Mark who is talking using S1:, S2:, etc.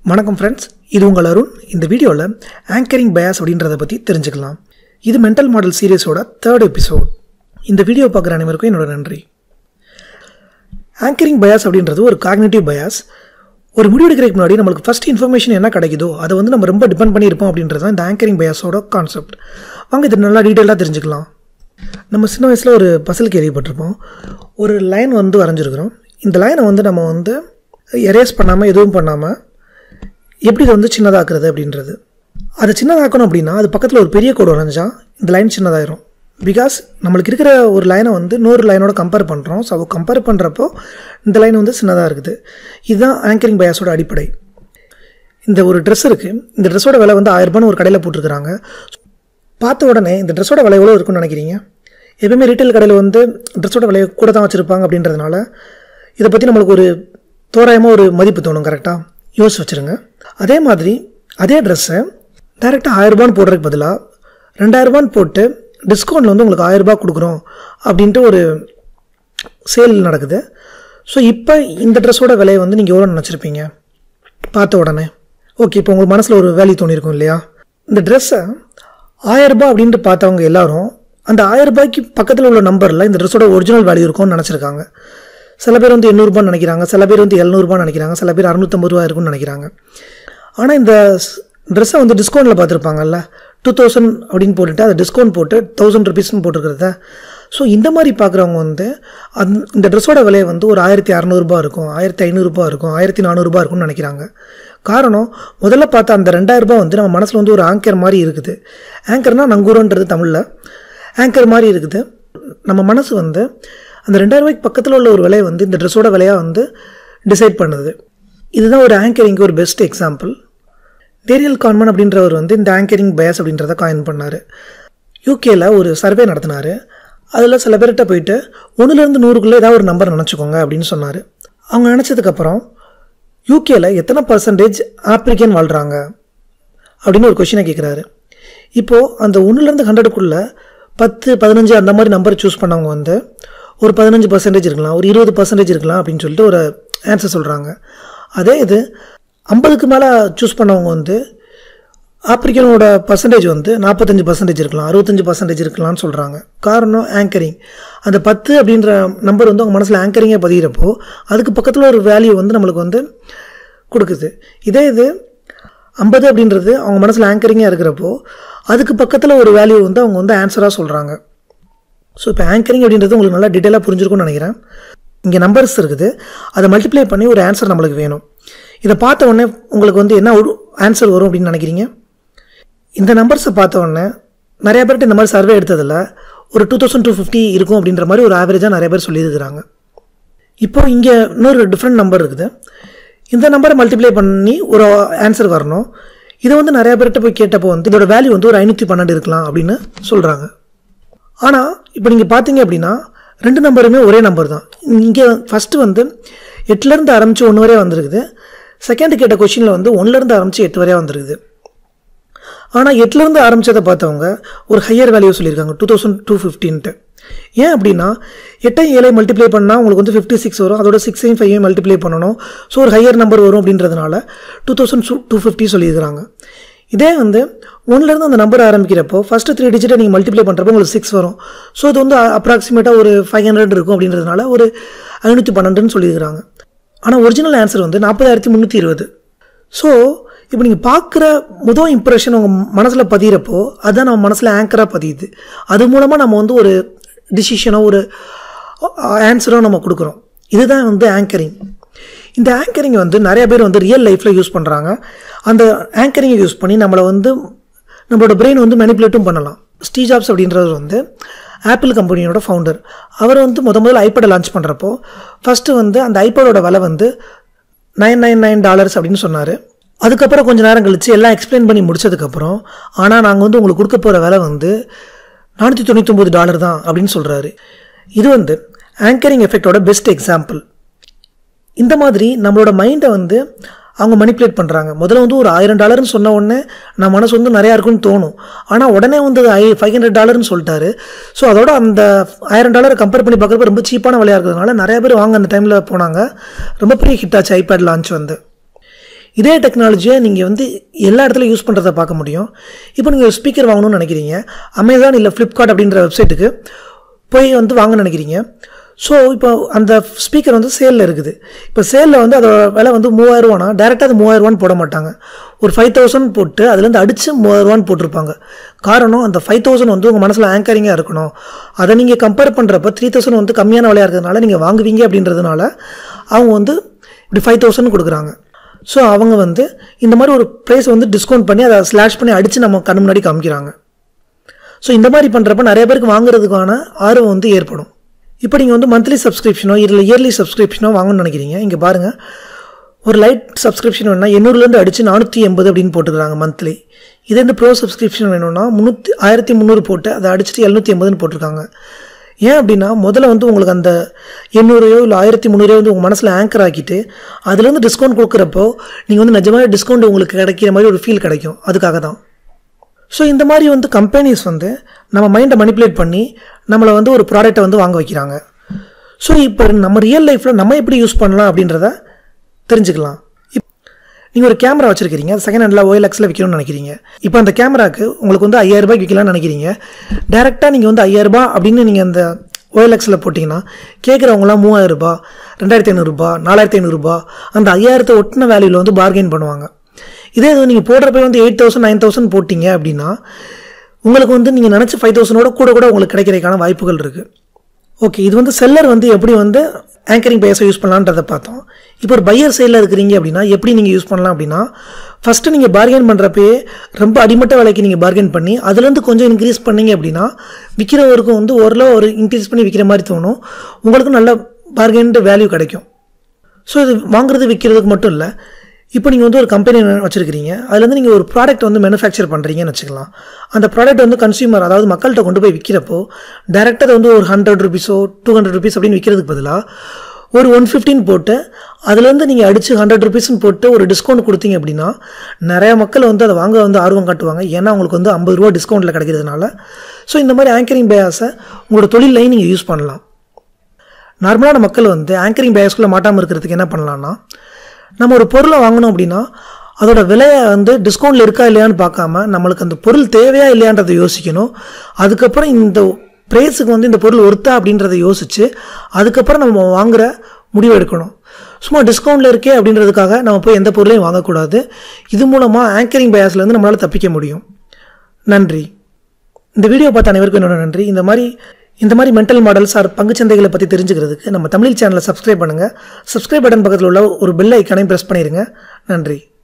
S1: வணக்கம் ஃப்ரெண்ட்ஸ் இது உங்கள் அருண் இந்த வீடியோவில் ஆங்கரிங் பயாஸ் அப்படின்றத பற்றி தெரிஞ்சுக்கலாம் இது மென்டல் மாடல் சீரியஸோட தேர்ட் எபிசோட் இந்த வீடியோ பார்க்குற அனைவருக்கும் என்னோட நன்றி ஆங்கரிங் பயாஸ் அப்படின்றது ஒரு காக்னேட்டிவ் பயாஸ் ஒரு முடிவு எடுக்கிறதுக்கு முன்னாடி நம்மளுக்கு ஃபஸ்ட் இன்ஃபர்மேஷன் என்ன கிடைக்குதோ அதை வந்து நம்ம ரொம்ப டிபெண்ட் பண்ணியிருப்போம் அப்படின்றது தான் இந்த ஆங்கரிங் பயாஸோட கான்செப்ட் வாங்க இது நல்லா டீட்டெயிலாக தெரிஞ்சுக்கலாம் நம்ம சின்ன வயசில் ஒரு பசில் கேள்விப்பட்டிருப்போம் ஒரு லைன் வந்து வரைஞ்சிருக்கிறோம் இந்த லைனை வந்து நம்ம வந்து எரேஸ் பண்ணாமல் எதுவும் பண்ணாமல் எப்படி இதை வந்து சின்னதாக்குறது அப்படின்றது அதை சின்னதாக்கணும் அப்படின்னா அது பக்கத்தில் ஒரு பெரிய கோடு வரைஞ்சா இந்த லைன் சின்னதாயிரும் பிகாஸ் நம்மளுக்கு இருக்கிற ஒரு லைனை வந்து இன்னொரு லைனோட கம்பேர் பண்ணுறோம் ஸோ கம்பேர் பண்ணுறப்போ இந்த லைன் வந்து சின்னதாக இருக்குது இதுதான் ஆங்கரிங் பயாஸோட அடிப்படை இந்த ஒரு ட்ரெஸ் இருக்குது இந்த ட்ரெஸ்ஸோட விலை வந்து ஆயிரரூபான்னு ஒரு கடையில் போட்டிருக்கிறாங்க பார்த்த உடனே இந்த ட்ரெஸ்ஸோட விலை எவ்வளோ இருக்குன்னு நினைக்கிறீங்க எப்பவுமே ரீட்டைல் கடையில் வந்து ட்ரெஸ்ஸோட விலையை கூட தான் வச்சுருப்பாங்க அப்படின்றதுனால இதை பற்றி நம்மளுக்கு ஒரு தோராயமாக ஒரு மதிப்பு தோணும் கரெக்டாக யோசிச்சு வச்சுருங்க அதே மாதிரி அதே ட்ரெஸ்ஸை டேரெக்டாக ஆயிரரூபான்னு போடுறதுக்கு பதிலாக ரெண்டாயிரரூபான்னு போட்டு டிஸ்கவுண்ட்டில் வந்து உங்களுக்கு ஆயிரரூபா கொடுக்குறோம் அப்படின்ட்டு ஒரு சேல் நடக்குது ஸோ இப்போ இந்த ட்ரெஸ்ஸோட விலையை வந்து நீங்கள் எவ்வளோ நினச்சிருப்பீங்க பார்த்த உடனே ஓகே இப்போ உங்களுக்கு மனசில் ஒரு வேல்யூ தோணியிருக்கும் இல்லையா இந்த ட்ரெஸ்ஸை ஆயரரூபா அப்படின்ட்டு பார்த்தவங்க எல்லாரும் அந்த ஆயரரூபாய்க்கு பக்கத்தில் உள்ள நம்பரில் இந்த ட்ரெஸ்ஸோட ஒரிஜினல் வேல்யூ இருக்கும்னு நினச்சிருக்காங்க சில பேர் வந்து எண்ணூறுபான்னு நினைக்கிறாங்க சில பேர் வந்து எழுநூறுபான்னு நினைக்கிறாங்க சில பேர் அறுநூத்தம்பது ரூபா இருக்கும்னு நினைக்கிறாங்க ஆனால் இந்த ட்ரெஸ்ஸை வந்து டிஸ்கவுண்ட்டில் பார்த்துருப்பாங்கல்ல டூ தௌசண்ட் அப்படின்னு போட்டுட்டு அதை டிஸ்கவுண்ட் போட்டு தௌசண்ட் ருபீஸ்னு போட்டுருக்கிறத ஸோ இந்த மாதிரி பார்க்குறவங்க வந்து அந் இந்த ட்ரெஸ்ஸோட விலை வந்து ஒரு ஆயிரத்தி அறநூறுபா இருக்கும் ஆயிரத்தி ஐநூறுரூபா இருக்கும் ஆயிரத்தி நானூறுரூபா இருக்கும்னு நினைக்கிறாங்க காரணம் முதல்ல பார்த்தா அந்த ரெண்டாயிரரூபா வந்து நம்ம மனசில் வந்து ஒரு ஆங்கர் மாதிரி இருக்குது ஆங்கர்னால் நங்கூரன்றது தமிழில் ஆங்கர் மாதிரி இருக்குது நம்ம மனசு வந்து அந்த ரெண்டாயிரரூபாய்க்கு பக்கத்தில் உள்ள ஒரு விலையை வந்து இந்த ட்ரெஸ்ஸோட விலையாக வந்து டிசைட் பண்ணுது இதுதான் ஒரு ஆங்கரிங்க்கு ஒரு பெஸ்ட் எக்ஸாம்பிள் டேரியல் கான்மன் அப்படின்றவர் வந்து இந்த ஆங்கரிங் பயஸ் அப்படின்றத காயின் பண்ணார் யூகேல ஒரு சர்வே நடத்தினார் அதில் சில பேர்கிட்ட போயிட்டு ஒன்றுலேருந்து நூறுக்குள்ளே ஏதாவது ஒரு நம்பர் நினச்சிக்கோங்க அப்படின்னு சொன்னார் அவங்க நினச்சதுக்கப்புறம் யூகேல எத்தனை பர்சன்டேஜ் ஆப்பிரிக்கன் வாழ்கிறாங்க அப்படின்னு ஒரு கொஷினை கேட்குறாரு இப்போது அந்த ஒன்றுலேருந்து ஹண்ட்ரடுக்குள்ளே பத்து பதினஞ்சு அந்த மாதிரி நம்பர் சூஸ் பண்ணவங்க வந்து ஒரு பதினஞ்சு பர்சன்டேஜ் இருக்கலாம் ஒரு இருபது பர்சன்டேஜ் இருக்கலாம் அப்படின்னு சொல்லிட்டு ஒரு ஆன்சர் சொல்கிறாங்க அதே இது ஐம்பதுக்கு மேலே சூஸ் பண்ணவங்க வந்து ஆப்பிரிக்கனோட பர்சன்டேஜ் வந்து நாற்பத்தஞ்சு பர்சன்டேஜ் இருக்கலாம் அறுபத்தஞ்சு பர்சன்டேஜ் இருக்கலாம்னு சொல்கிறாங்க காரணம் ஆங்கரிங் அந்த பத்து அப்படின்ற நம்பர் வந்து அவங்க மனசில் ஆங்கரிங்காக பதிகிறப்போ அதுக்கு பக்கத்தில் ஒரு வேல்யூ வந்து நம்மளுக்கு வந்து கொடுக்குது இதே இது ஐம்பது அப்படின்றது அவங்க மனசில் ஆங்கரிங்காக இருக்கிறப்போ அதுக்கு பக்கத்தில் ஒரு வேல்யூ வந்து அவங்க வந்து ஆன்சராக சொல்கிறாங்க ஸோ இப்போ ஆங்கரிங் அப்படின்றது உங்களுக்கு நல்லா டீட்டெயிலாக புரிஞ்சிருக்கும்னு நினைக்கிறேன் இங்கே நம்பர்ஸ் இருக்குது அதை மல்டிப்ளை பண்ணி ஒரு ஆன்சர் நம்மளுக்கு வேணும் இதை பார்த்த உடனே உங்களுக்கு வந்து என்ன ஒரு ஆன்சர் வரும் அப்படின்னு நினைக்கிறீங்க இந்த நம்பர்ஸை பார்த்த உடனே நிறைய பேர்கிட்ட இந்த மாதிரி சர்வே எடுத்ததில் ஒரு டூ தௌசண்ட் டூ ஃபிஃப்டி இருக்கும் அப்படின்ற மாதிரி ஒரு ஆவரேஜாக நிறைய பேர் சொல்லியிருக்கிறாங்க இப்போ இங்கே இன்னொரு டிஃப்ரெண்ட் நம்பர் இருக்குது இந்த நம்பரை மல்டிப்ளை பண்ணி ஒரு ஆன்சர் வரணும் இதை வந்து நிறைய பேர்கிட்ட போய் கேட்டப்போ வந்து இதோட வேல்யூ வந்து ஒரு ஐநூற்றி பன்னெண்டு இருக்கலாம் அப்படின்னு சொல்கிறாங்க ஆனால் இப்போ நீங்கள் பார்த்தீங்க அப்படின்னா ரெண்டு நம்பருமே ஒரே நம்பர் தான் இங்கே ஃபஸ்ட்டு வந்து எட்டுலேருந்து ஆரம்பித்து ஒன்று வரையா வந்திருக்குது செகண்ட் கேட்ட கொஷினில் வந்து ஒன்றுலேருந்து ஆரம்பித்து எட்டு வரையா வந்திருக்குது ஆனால் எட்டுலேருந்து ஆரம்பித்ததை பார்த்தவங்க ஒரு ஹையர் வேல்யூ சொல்லியிருக்காங்க டூ தௌசண்ட் டூ ஃபிஃப்டின்ட்டு ஏன் அப்படின்னா எட்டையும் ஏழை மல்டிப்ளை பண்ணால் உங்களுக்கு வந்து ஃபிஃப்டி சிக்ஸ் வரும் அதோட சிக்ஸையும் ஃபைவையும் மல்டிப்ளை பண்ணணும் ஸோ ஒரு ஹையர் நம்பர் வரும் அப்படின்றதுனால டூ தௌசண்ட் டூ ஃபிஃப்டி சொல்லியிருக்கிறாங்க இதே வந்து ஒன்றுலேருந்து அந்த நம்பர் ஆரம்பிக்கிறப்போ ஃபஸ்ட்டு த்ரீ டிஜிட்டை நீங்கள் மல்டிப்ளை பண்ணுறப்போ உங்களுக்கு சிக்ஸ் வரும் ஸோ இது வந்து அப்ராக்சிமேட்டாக ஒரு ஃபைவ் ஹண்ட்ரட் இருக்கும் அப்படின்றதுனால ஒரு ஐநூற்றி பன்னெண்டுன்னு சொல்லியிருக்கிறாங்க ஆனால் ஒரிஜினல் ஆன்சர் வந்து நாற்பதாயிரத்தி முந்நூற்றி இருபது ஸோ இப்போ நீங்கள் பார்க்குற முதல் இம்ப்ரெஷன் உங்கள் மனசில் பதிகிறப்போ அதுதான் நம்ம மனசில் ஆங்கராக பதியுது அது மூலமாக நம்ம வந்து ஒரு டிசிஷனோ ஒரு ஆன்சரோ நம்ம கொடுக்குறோம் இதுதான் வந்து ஆங்கரிங் இந்த ஆங்கரிங் வந்து நிறைய பேர் வந்து ரியல் லைஃப்பில் யூஸ் பண்ணுறாங்க அந்த ஆங்கரிங்கை யூஸ் பண்ணி நம்மளை வந்து நம்மளோட பிரெயின் வந்து மெனிப்புலேட்டும் பண்ணலாம் ஸ்டீஜாப்ஸ் அப்படின்றவர் வந்து ஆப்பிள் கம்பெனியோட ஃபவுண்டர் அவர் வந்து முத முதல்ல ஐபேடை லான்ச் பண்ணுறப்போ ஃபஸ்ட்டு வந்து அந்த ஐபேடோட விலை வந்து நைன் நைன் நைன் டாலர்ஸ் அப்படின்னு சொன்னார் அதுக்கப்புறம் கொஞ்சம் நேரம் கழித்து எல்லாம் எக்ஸ்பிளைன் பண்ணி முடிச்சதுக்கப்புறம் ஆனால் நாங்கள் வந்து உங்களுக்கு கொடுக்க போகிற விலை வந்து நானூற்றி தொண்ணூத்தொம்பது டாலர் தான் அப்படின்னு சொல்கிறாரு இது வந்து ஆங்கரிங் எஃபெக்டோட பெஸ்ட் எக்ஸாம்பிள் இந்த மாதிரி நம்மளோட மைண்டை வந்து அவங்க மனிப்புலேட் பண்ணுறாங்க முதல்ல வந்து ஒரு ஆயிரம் டாலர்னு சொன்ன உடனே நம்ம மனசு வந்து நிறையா இருக்குன்னு தோணும் ஆனால் உடனே வந்து ஐ ஃபைவ் ஹண்ட்ரட் டாலர்னு சொல்லிட்டாரு ஸோ அதோட அந்த ஆயிரம் டாலரை கம்பேர் பண்ணி பார்க்குறப்ப ரொம்ப சீப்பான விலையாக இருக்கிறதுனால நிறைய பேர் வாங்க அந்த டைமில் போனாங்க ரொம்ப பெரிய ஹிட் ஆச்சு ஐபேட் லான்ச் வந்து இதே டெக்னாலஜியை நீங்கள் வந்து எல்லா இடத்துலையும் யூஸ் பண்ணுறத பார்க்க முடியும் இப்போ நீங்கள் ஒரு ஸ்பீக்கர் வாங்கணும்னு நினைக்கிறீங்க அமேசான் இல்லை ஃப்ளிப்கார்ட் அப்படின்ற வெப்சைட்டுக்கு போய் வந்து வாங்க நினைக்கிறீங்க ஸோ இப்போ அந்த ஸ்பீக்கர் வந்து சேலில் இருக்குது இப்போ சேலில் வந்து அதோட விலை வந்து மூவாயிரரூவானா டேரெக்டாக அது மூவாயிரரூவான்னு போட மாட்டாங்க ஒரு ஃபைவ் தௌசண்ட் போட்டு அதுலேருந்து அடித்து மூவாயிரரூவான்னு போட்டிருப்பாங்க காரணம் அந்த ஃபைவ் தௌசண்ட் வந்து உங்கள் மனசில் ஆங்கரிங்காக இருக்கணும் அதை நீங்கள் கம்பேர் பண்ணுறப்ப த்ரீ தௌசண்ட் வந்து கம்மியான விலையாக இருக்கிறதுனால நீங்கள் வாங்குவீங்க அப்படின்றதுனால அவங்க வந்து இப்படி ஃபைவ் தௌசண்ட் கொடுக்குறாங்க ஸோ அவங்க வந்து இந்த மாதிரி ஒரு ப்ரைஸ் வந்து டிஸ்கவுண்ட் பண்ணி அதை ஸ்லாஷ் பண்ணி அடித்து நம்ம கண்ணு முன்னாடி காமிக்கிறாங்க ஸோ இந்த மாதிரி பண்ணுறப்ப நிறைய பேருக்கு வாங்குறதுக்கான ஆர்வம் வந்து ஏற்படும் இப்போ நீங்கள் வந்து மந்த்லி சப்ஸ்கிரிப்ஷனோ இல்லை இயர்லி சப்ஸ்கிரிப்ஷனோ வாங்கணும்னு நினைக்கிறீங்க இங்கே பாருங்கள் ஒரு லைட் சப்ஸ்கிரிப்ஷன் வேணும்னா எண்ணூறுலேருந்து அடித்து நானூற்றி எண்பது அப்படின்னு போட்டுக்கிறாங்க மந்த்லி இதே இந்த ப்ரோ சப்ஸ்கிரிப்ஷன் வேணும்னா முந்நூற்றி ஆயிரத்தி முந்நூறு போட்டு அதை அடிச்சுட்டு எழுநூற்றி எண்பதுன்னு போட்டிருக்காங்க ஏன் அப்படின்னா முதல்ல வந்து உங்களுக்கு அந்த எண்ணூறையோ இல்லை ஆயிரத்தி முந்நூறையோ வந்து உங்கள் மனசில் ஆங்கர் ஆக்கிட்டு அதுலேருந்து டிஸ்கவுண்ட் கொடுக்குறப்போ நீங்கள் வந்து நிஜமாக டிஸ்கவுண்ட் உங்களுக்கு கிடைக்கிற மாதிரி ஒரு ஃபீல் கிடைக்கும் அதுக்காக தான் ஸோ இந்த மாதிரி வந்து கம்பெனிஸ் வந்து நம்ம மைண்டை மனிப்புலேட் பண்ணி நம்மளை வந்து ஒரு ப்ராடக்ட்டை வந்து வாங்க வைக்கிறாங்க ஸோ இப்போ நம்ம ரியல் லைஃப்பில் நம்ம எப்படி யூஸ் பண்ணலாம் அப்படின்றத தெரிஞ்சுக்கலாம் இப் நீங்கள் ஒரு கேமரா வச்சுருக்கிறீங்க செகண்ட் ஹேண்டில் ஓஎல்எக்ஸில் விற்கணும்னு நினைக்கிறீங்க இப்போ அந்த கேமராக்கு உங்களுக்கு வந்து ஐயாயிரம் ரூபாய்க்கு விற்கலாம்னு நினைக்கிறீங்க டேரெக்டாக நீங்கள் வந்து ஐயாயிரம் ரூபாய் அப்படின்னு நீங்கள் அந்த ஓஎல்எக்ஸில் போட்டிங்கன்னா கேட்குறவங்களாம் மூவாயிரம் ரூபாய் ரெண்டாயிரத்தி ஐநூறுரூபா நாலாயிரத்தி ஐநூறுரூபா அந்த ஐயாயிரத்தை ஒட்டின வேல்யூவில் வந்து பார்கெயின் பண்ணுவாங்க இதே இது நீங்கள் போடுறப்ப வந்து எயிட் தௌசண்ட் நைன் தௌசண்ட் போட்டிங்க அப்படின்னா உங்களுக்கு வந்து நீங்கள் நினச்ச ஃபைவ் தௌசண்டோட கூட கூட உங்களுக்கு கிடைக்கிறதுக்கான வாய்ப்புகள் இருக்குது ஓகே இது வந்து செல்லர் வந்து எப்படி வந்து ஆங்கரிங் பேஸை யூஸ் பண்ணலான்றதை பார்த்தோம் இப்போ ஒரு பையர் சைடில் இருக்கிறீங்க அப்படின்னா எப்படி நீங்கள் யூஸ் பண்ணலாம் அப்படின்னா ஃபஸ்ட்டு நீங்கள் பார்கெயின் பண்ணுறப்பயே ரொம்ப அடிமட்ட விலைக்கு நீங்கள் பார்கெயின் பண்ணி அதுலேருந்து கொஞ்சம் இன்க்ரீஸ் பண்ணீங்க அப்படின்னா விற்கிறவருக்கும் வந்து ஓரளவு ஒரு இன்க்ரீஸ் பண்ணி விற்கிற மாதிரி தோணும் உங்களுக்கும் நல்ல பார்கெயின்டு வேல்யூ கிடைக்கும் ஸோ இது வாங்குறது விற்கிறதுக்கு மட்டும் இல்லை இப்போ நீங்கள் வந்து ஒரு கம்பெனி வச்சுருக்கிறீங்க அதுலேருந்து நீங்கள் ஒரு ப்ராடக்ட் வந்து மேனுஃபேக்சர் பண்ணுறீங்கன்னு வச்சுக்கலாம் அந்த ப்ராடக்ட் வந்து கன்சியூமர் அதாவது மக்கள்கிட்ட கொண்டு போய் விற்கிறப்போ டேரெக்டாக வந்து ஒரு ஹண்ட்ரட் ருபீஸோ டூ ஹண்ட்ரட் ருபீஸ் அப்படின்னு விற்கிறதுக்கு பதிலாக ஒரு ஒன் ஃபிஃப்டின் போட்டு அதுலேருந்து நீங்கள் அடித்து ஹண்ட்ரட் ருபீஸ்னு போட்டு ஒரு டிஸ்கவுண்ட் கொடுத்தீங்க அப்படின்னா நிறைய மக்கள் வந்து அதை வாங்க வந்து ஆர்வம் காட்டுவாங்க ஏன்னா அவங்களுக்கு வந்து ஐம்பது ரூபா டிஸ்கவுண்ட்டில் கிடைக்கிறதுனால ஸோ இந்த மாதிரி ஆங்கரிங் பேஸை உங்களோட தொழிலையும் நீங்கள் யூஸ் பண்ணலாம் நார்மலான மக்கள் வந்து ஆங்கரிங் பேஸ்க்குள்ளே மாட்டாமல் இருக்கிறதுக்கு என்ன பண்ணலான்னா நம்ம ஒரு பொருளை வாங்கணும் அப்படின்னா அதோட விலையை வந்து டிஸ்கவுண்ட்டில் இருக்கா இல்லையான்னு பார்க்காம நம்மளுக்கு அந்த பொருள் தேவையா இல்லையான்றதை யோசிக்கணும் அதுக்கப்புறம் இந்த ப்ரைஸுக்கு வந்து இந்த பொருள் ஒர்த்தா அப்படின்றத யோசித்து அதுக்கப்புறம் நம்ம வாங்குற முடிவு எடுக்கணும் சும்மா டிஸ்கவுண்ட்டில் இருக்கே அப்படின்றதுக்காக நம்ம போய் எந்த பொருளையும் வாங்கக்கூடாது இது மூலமாக ஆங்கரிங் பயாஸ்லேருந்து நம்மளால் தப்பிக்க முடியும் நன்றி இந்த வீடியோ பார்த்த அனைவருக்கும் என்னோட நன்றி இந்த மாதிரி இந்த மாதிரி மென்டல் மாடல்ஸ் ஆர் பங்குச்சந்தைகளை பற்றி தெரிஞ்சுக்கிறதுக்கு நம்ம தமிழ் சேனலை சப்ஸ்கிரைப் பண்ணுங்கள் சப்ஸ்கிரைப் பட்டன் பக்கத்தில் உள்ள ஒரு பெல் ஐக்கானையும் ப்ரெஸ் பண்ணிடுங்க நன்றி